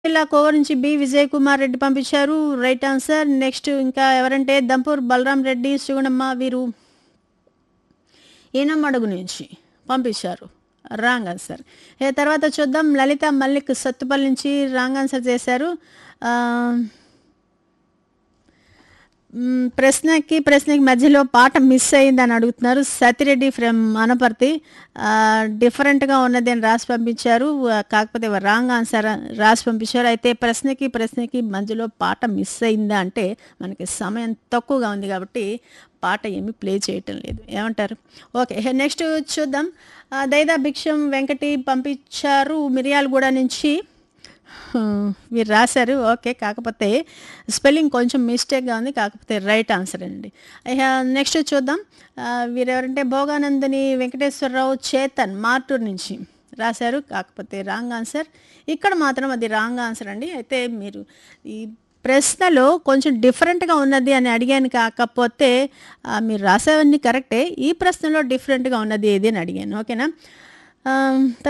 జిల్లా కోవ నుంచి బి విజయ్ కుమార్ రెడ్డి పంపించారు రైట్ ఆన్సర్ నెక్స్ట్ ఇంకా ఎవరంటే దంపూర్ బలరాం రెడ్డి శివనమ్మ వీరు ఈనమడుగు నుంచి పంపించారు రాంగ్ ఆన్సర్ ఏ తర్వాత చూద్దాం లలిత మల్లిక్ సత్తుపల్లి నుంచి రాంగ్ ఆన్సర్ చేశారు ఆ, మ్, ప్రశ్నకి ప్రశ్నకి మధ్యలో పాట మిస్ అయిందని అడుగుతున్నారు సతిరెడ్డి ఫ్రమ్ అనపర్తి ఆ, డిఫరెంట్గా ఉన్నది అని రాసి పంపించారు ఆ, కాకపోతే రాంగ్ ఆన్సర్ రాసి పంపించారు అయితే ప్రశ్నకి ప్రశ్నకి మధ్యలో పాట మిస్ అయిందా అంటే మనకి సమయం తక్కువగా ఉంది కాబట్టి పాట ఏమీ ప్లే చేయటం లేదు ఏమంటారు ఓకే నెక్స్ట్ చూద్దాం ఆ, దైదా భిక్షం వెంకటి పంపించారు మిర్యాలగూడ నుంచి హ్మ్, మీరు రాశారు ఓకే కాకపోతే స్పెల్లింగ్ కొంచెం మిస్టేక్గా ఉంది కాకపోతే రైట్ ఆన్సర్ అండి ఇక నెక్స్ట్ చూద్దాం ఆ, వీరెవరంటే భోగానందని వెంకటేశ్వరరావు చేతన్ మార్టూర్ నుంచి రాశారు కాకపోతే రాంగ్ ఆన్సర్ ఇక్కడ మాత్రం అది రాంగ్ ఆన్సర్ అండి అయితే మీరు ఈ ప్రశ్నలో కొంచెం డిఫరెంట్గా ఉన్నది అని అడిగాను కాకపోతే ఆ, మీరు రాసేవన్నీ కరెక్టే ఈ ప్రశ్నలో డిఫరెంట్గా ఉన్నది ఏది అని అడిగాను ఓకేనా ఆ,